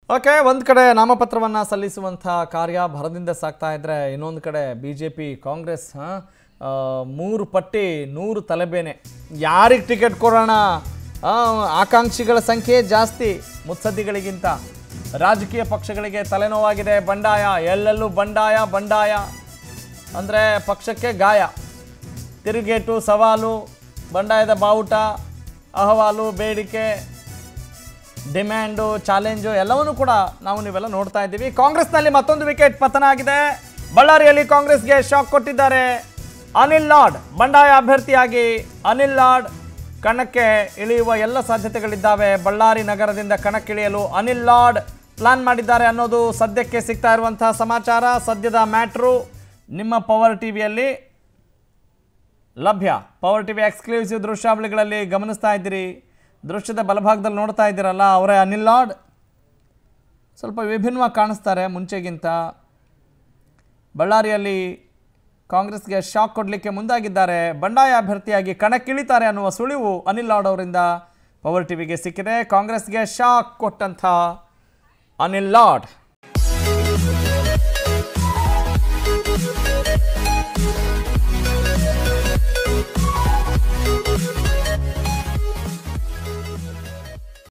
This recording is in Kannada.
ಓಕೆ ಒಂದು ಕಡೆ ನಾಮಪತ್ರವನ್ನು ಸಲ್ಲಿಸುವಂಥ ಕಾರ್ಯ ಭರದಿಂದ ಸಾಗ್ತಾ ಇದ್ರೆ ಇನ್ನೊಂದು ಕಡೆ ಬಿ ಜೆ ಪಿ ಕಾಂಗ್ರೆಸ್ ಹಾಂ, ಆ, ಮೂರು ಪಟ್ಟಿ ನೂರು ತಲೆಬೇನೆ ಯಾರಿಗೆ ಟಿಕೆಟ್ ಕೊಡೋಣ ಆ, ಆಕಾಂಕ್ಷಿಗಳ ಸಂಖ್ಯೆ ಜಾಸ್ತಿ ಮುತ್ಸದ್ದಿಗಳಿಗಿಂತ ರಾಜಕೀಯ ಪಕ್ಷಗಳಿಗೆ ತಲೆನೋವಾಗಿದೆ ಬಂಡಾಯ ಎಲ್ಲೆಲ್ಲೂ ಬಂಡಾಯ ಬಂಡಾಯ ಅಂದರೆ ಪಕ್ಷಕ್ಕೆ ಗಾಯ ತಿರುಗೇಟು ಸವಾಲು ಬಂಡಾಯದ ಬಾವುಟ ಅಹವಾಲು ಬೇಡಿಕೆ ಡಿಮ್ಯಾಂಡು ಚಾಲೆಂಜು ಎಲ್ಲವನ್ನೂ ಕೂಡ ನಾವು ನೀವೆಲ್ಲ ನೋಡ್ತಾ ಇದ್ದೀವಿ ಕಾಂಗ್ರೆಸ್ನಲ್ಲಿ ಮತ್ತೊಂದು ವಿಕೆಟ್ ಪತನ ಆಗಿದೆ ಬಳ್ಳಾರಿಯಲ್ಲಿ ಕಾಂಗ್ರೆಸ್ಗೆ ಶಾಕ್ ಕೊಟ್ಟಿದ್ದಾರೆ ಅನಿಲ್ ಲಾಡ್ ಬಂಡಾಯ ಅಭ್ಯರ್ಥಿಯಾಗಿ ಅನಿಲ್ ಲಾಡ್ ಕಣಕ್ಕೆ ಇಳಿಯುವ ಎಲ್ಲ ಸಾಧ್ಯತೆಗಳಿದ್ದಾವೆ ಬಳ್ಳಾರಿ ನಗರದಿಂದ ಕಣಕ್ಕಿಳಿಯಲು ಅನಿಲ್ ಲಾಡ್ ಪ್ಲಾನ್ ಮಾಡಿದ್ದಾರೆ ಅನ್ನೋದು ಸದ್ಯಕ್ಕೆ ಸಿಗ್ತಾ ಇರುವಂತಹ ಸಮಾಚಾರ ಸದ್ಯದ ಮ್ಯಾಟ್ರು ನಿಮ್ಮ ಪವರ್ ಟಿವಿಯಲ್ಲಿ ಲಭ್ಯ ಪವರ್ ಟಿವಿ ಎಕ್ಸ್ಕ್ಲೂಸಿವ್ ದೃಶ್ಯಾವಳಿಗಳಲ್ಲಿ ಗಮನಿಸ್ತಾ ಇದ್ದೀರಿ ದೃಶ್ಯದ ಬಲಭಾಗದಲ್ಲಿ ನೋಡ್ತಾ ಇದ್ದೀರಲ್ಲ ಅವರೇ ಅನಿಲ್ ಲಾಡ್ ಸ್ವಲ್ಪ ವಿಭಿನ್ನವಾಗಿ ಕಾಣಿಸ್ತಾರೆ ಮುಂಚೆಗಿಂತ ಬಳ್ಳಾರಿಯಲ್ಲಿ ಕಾಂಗ್ರೆಸ್ಗೆ ಶಾಕ್ ಕೊಡಲಿಕ್ಕೆ ಮುಂದಾಗಿದ್ದಾರೆ ಬಂಡಾಯ ಅಭ್ಯರ್ಥಿಯಾಗಿ ಕಣಕ್ಕಿಳಿತಾರೆ ಅನ್ನುವ ಸುಳಿವು ಅನಿಲ್ ಲಾಡ್ ಅವರಿಂದ ಪವರ್ ಟಿವಿಗೆ ಸಿಕ್ಕಿದೆ ಕಾಂಗ್ರೆಸ್ಗೆ ಶಾಕ್ ಕೊಟ್ಟಂಥ ಅನಿಲ್ ಲಾಡ್